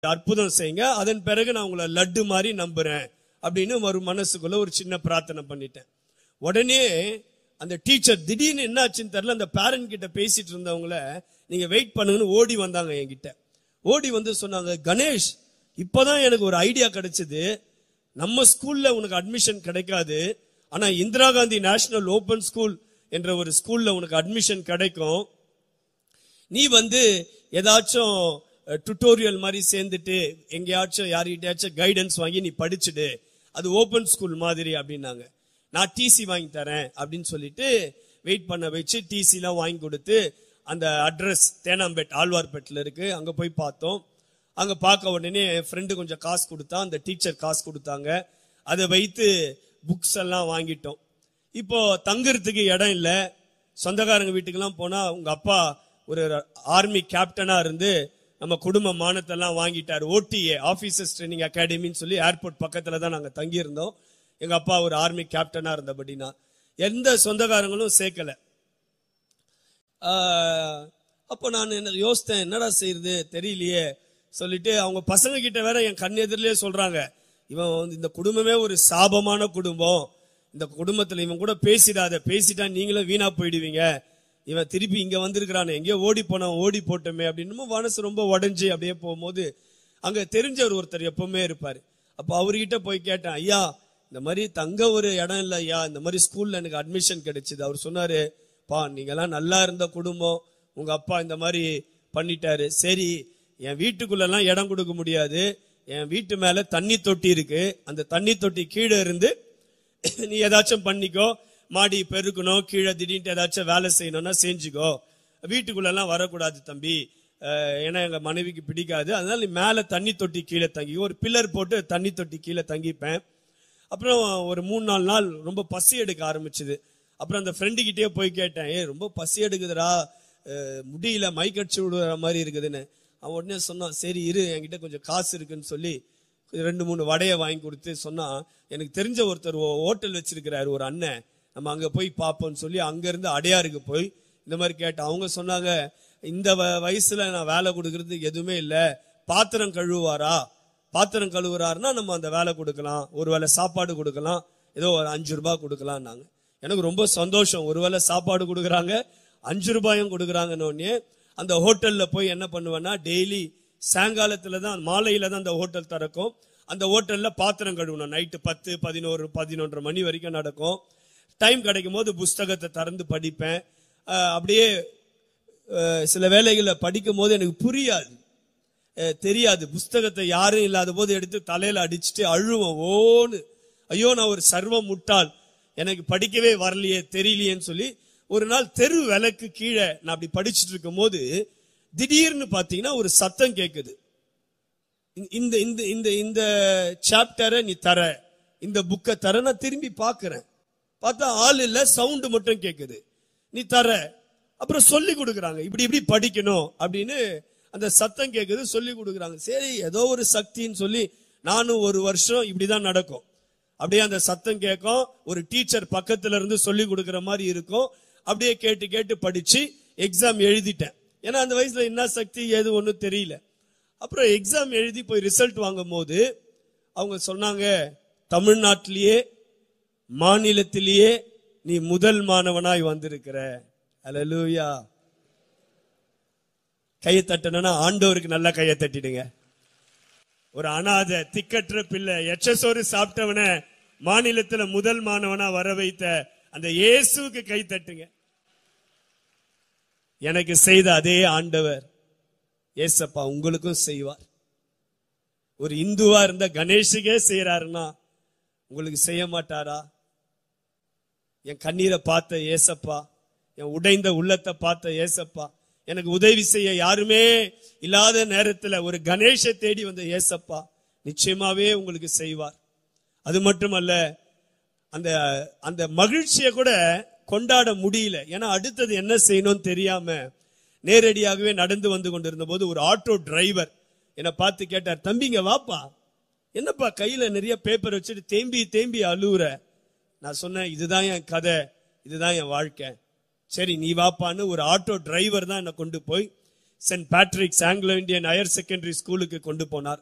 அற்புதம் செய்யுங்க அதன் பிறகு நான் உங்களை லட்டு மாதிரி நம்புறேன் அப்படின்னு ஒரு மனசுக்குள்ள ஒரு சின்ன பிரார்த்தனை பண்ணிட்டேன் உடனே அந்த டீச்சர் திடீர்னு என்ன ஆச்சுன்னு தெரியல அந்த பேரண்ட் கிட்ட பேசிட்டு இருந்தவங்கள நீங்க வெயிட் பண்ணுங்கன்னு ஓடி வந்தாங்க என்கிட்ட ஓடி வந்து சொன்னாங்க கணேஷ் இப்பதான் எனக்கு ஒரு ஐடியா கிடைச்சது நம்ம ஸ்கூல்ல உனக்கு அட்மிஷன் கிடைக்காது ஆனா Indira Gandhi national open school என்ற ஒரு ஸ்கூல்ல உனக்கு அட்மிஷன் கிடைக்கும் நீ வந்து ஏதாச்சும் டுட்டோரியல் மாதிரி சேர்ந்துட்டு எங்கேயாச்சும் யார்கிட்டயாச்சும் கைடன்ஸ் வாங்கி நீ படிச்சுடு அது ஓபன் ஸ்கூல் மாதிரி அப்படின்னாங்க நான் டிசி வாங்கி தரேன் அப்படின்னு சொல்லிட்டு வெயிட் பண்ண வச்சு டிசிலாம் வாங்கி கொடுத்து அந்த அட்ரஸ் தேனாம்பேட் ஆழ்வார்பேட்டில் இருக்கு அங்க போய் பார்த்தோம் அங்க பார்க்க உடனே என் ஃப்ரெண்டு கொஞ்சம் காசு கொடுத்தா அந்த டீச்சர் காசு கொடுத்தாங்க அதை வைத்து புக்ஸ் எல்லாம் வாங்கிட்டோம் இப்போ தங்குறதுக்கு இடம் இல்ல சொந்தக்காரங்க வீட்டுக்கெல்லாம் போனா உங்க அப்பா ஒரு ஆர்மி கேப்டனா இருந்து நம்ம குடும்ப மானத்தெல்லாம் வாங்கிட்டார் ஓடிஏ ஆபீசர்ஸ் ட்ரைனிங் அகாடமின்னு சொல்லி ஏர்போர்ட் பக்கத்துல தான் நாங்க தங்கி இருந்தோம் எங்க அப்பா ஒரு ஆர்மி கேப்டனா இருந்தபடினா எந்த சொந்தக்காரங்களும் சேர்க்கல ஆஹ், அப்போ நான் என்ன யோசித்தேன் என்னடா செய்யறது தெரியலையே சொல்லிட்டு அவங்க பசங்க கிட்ட வேற என் கண் எதிரிலே சொல்றாங்க இவன் வந்து இந்த குடும்பமே ஒரு சாபமான குடும்பம் இந்த குடும்பத்துல இவன் கூட பேசிடாத பேசிட்டா நீங்களும் வீணா போயிடுவீங்க இவன் திருப்பி இங்க வந்திருக்கிறானே எங்கேயோ ஓடி போனான் ஓடி போட்டோமே அப்படின்னு மனசு ரொம்ப உடைஞ்சு அப்படியே போகும்போது அங்க தெரிஞ்சவர் ஒருத்தர் எப்பவுமே இருப்பாரு அப்ப அவர்கிட்ட போய் கேட்டேன் ஐயா இந்த மாதிரி தங்க ஒரு இடம் இல்ல ஐயா இந்த மாதிரி ஸ்கூல்ல எனக்கு அட்மிஷன் கிடைச்சது அவர் சொன்னாரு பா நீங்கெல்லாம் நல்லா இருந்த குடும்பம் உங்க அப்பா இந்த மாதிரி பண்ணிட்டாரு சரி என் வீட்டுக்குள்ளெல்லாம் இடம் கொடுக்க முடியாது என் வீட்டு மேல தண்ணி தொட்டி இருக்கு அந்த தண்ணி தொட்டி கீழே இருந்து நீ ஏதாச்சும் பண்ணிக்கோ மாடி பெருக்கணும் கீழே திடீர்னு ஏதாச்சும் வேலை செய்யணும்னா செஞ்சுக்கோ வீட்டுக்குள்ள எல்லாம் வரக்கூடாது தம்பி அஹ், ஏன்னா எங்க மனைவிக்கு பிடிக்காது அதனால நீ மேல தண்ணி தொட்டி கீழே தங்கி ஒரு பில்லர் போட்டு தண்ணி தொட்டி கீழே தங்கிப்பேன் அப்புறம் ஒரு மூணு நாலு நாள் ரொம்ப பசி எடுக்க ஆரம்பிச்சது அப்புறம் அந்த ஃப்ரெண்டு கிட்டே போய் கேட்டேன் ஏ ரொம்ப பசி எடுக்குதுடா அஹ், முடியல மைக்கடிச்சு விடுற மாதிரி இருக்குதுன்னு அவன் உடனே சொன்னான் சரி இரு என்கிட்ட கொஞ்சம் காசு இருக்குன்னு சொல்லி ரெண்டு மூணு வடையை வாங்கி கொடுத்து சொன்னா எனக்கு தெரிஞ்ச ஒருத்தர் ஹோட்டல் வச்சிருக்கிறாரு ஒரு அண்ணன் நம்ம அங்க போய் பார்ப்போம்னு சொல்லி அங்க இருந்து அடையாருக்கு போய் இந்த மாதிரி கேட்டேன் அவங்க சொன்னாங்க இந்த வ- வயசுல நான் வேலை கொடுக்கறது எதுவுமே இல்ல பாத்திரம் கழுவுவாரா பாத்திரம் கழுவுறாருன்னா நம்ம அந்த வேலை கொடுக்கலாம் ஒருவேளை சாப்பாடு கொடுக்கலாம் ஏதோ ஒரு அஞ்சு ரூபாய் கொடுக்கலாம்னாங்க எனக்கு ரொம்ப சந்தோஷம் ஒருவேளை சாப்பாடு கொடுக்குறாங்க அஞ்சு ரூபாயும் கொடுக்குறாங்கன்னு உடனே அந்த ஹோட்டல்ல போய் என்ன பண்ணுவேன்னா டெய்லி சாயங்காலத்துல தான் மாலையில தான் அந்த ஹோட்டல் திறக்கும் அந்த ஹோட்டல்ல பாத்திரம் கழுவணும் நைட்டு பத்து பதினோரு பதினொன்றரை மணி வரைக்கும் நடக்கும் டைம் கிடைக்கும் போது புஸ்தகத்தை திறந்து படிப்பேன் அஹ் அப்படியே அஹ் சில வேளைகளை படிக்கும் போது எனக்கு புரியாது அஹ் தெரியாது புஸ்தகத்தை யாரும் இல்லாத போது எடுத்து தலையில அடிச்சுட்டு அழுவேன் ஓன்னு ஐயோ நான் ஒரு சர்வ முட்டாள் எனக்கு படிக்கவே வரலையே தெரியலையேன்னு சொல்லி ஒரு நாள் தெரு விளக்கு கீழே நான் அப்படி படிச்சுட்டு இருக்கும் போது திடீர்னு பாத்தீங்கன்னா ஒரு சத்தம் கேக்குது இந்த இந்த இந்த இந்த சாப்டரை நீ தர இந்த புக்கை தர நான் திரும்பி பார்க்கிறேன் பார்த்தா ஆள் இல்ல சவுண்ட் மட்டும் கேக்குது நீ தர அப்புறம் சொல்லி கொடுக்குறாங்க இப்படி இப்படி படிக்கணும் அப்படின்னு அந்த சத்தம் கேக்குது சொல்லி கொடுக்குறாங்க சரி ஏதோ ஒரு சக்தின்னு சொல்லி நானும் ஒரு வருஷம் இப்படிதான் நடக்கும் அப்படியே அந்த சத்தம் கேட்கும் ஒரு டீச்சர் பக்கத்துல இருந்து சொல்லி கொடுக்கிற மாதிரி இருக்கும் அப்படியே கேட்டு கேட்டு படிச்சு எக்ஸாம் எழுதிட்டேன் ஏன்னா அந்த வயசுல என்ன சக்தி ஏது ஒண்ணும் தெரியல அப்புறம் எக்ஸாம் எழுதி போய் ரிசல்ட் வாங்கும் போது அவங்க சொன்னாங்க தமிழ்நாட்டிலேயே மாநிலத்திலேயே நீ முதல் மாணவனாய் வந்திருக்கிற அல்லேலூயா கையை தட்டணும்னா ஆண்டவருக்கு நல்லா கையை தட்டிடுங்க ஒரு அனாதை திக்கற்ற பிள்ளை எச்சசோறு சாப்பிட்டவன மாநிலத்துல முதல் மாணவனா வர வைத்த அந்த இயேசுவுக்கு கை தட்டுங்க எனக்கு செய்த அதே ஆண்டவர் ஏசப்பா உங்களுக்கும் செய்வார் ஒரு இந்துவா இருந்த கணேஷுக்கே செய்யறாருன்னா உங்களுக்கு செய்ய மாட்டாரா என் கண்ணீரை பார்த்த ஏசப்பா என் உடைந்த உள்ளத்தை பார்த்த ஏசப்பா எனக்கு உதவி செய்ய யாருமே இல்லாத நேரத்துல ஒரு கணேஷை தேடி வந்த ஏசப்பா நிச்சயமாவே உங்களுக்கு செய்வார் அது மட்டுமல்ல அந்த அந்த மகிழ்ச்சியை கூட கொண்டாட முடியல ஏன்னா அடுத்தது என்ன செய்யணும்னு தெரியாம நேரடியாகவே நடந்து வந்து கொண்டிருந்த போது ஒரு ஆட்டோ டிரைவர் என்னை பார்த்து கேட்டார் தம்பிங்க வாப்பா என்னப்பா கையில நிறைய பேப்பர் வச்சுட்டு தேம்பி தேம்பி அழுவுற நான் சொன்னேன் இதுதான் என் கதை இதுதான் என் வாழ்க்கை சரி நீ வாப்பான்னு ஒரு ஆட்டோ டிரைவர் தான் என்னை கொண்டு போய் Saint Patrick's Anglo Indian higher secondary ஸ்கூலுக்கு கொண்டு போனார்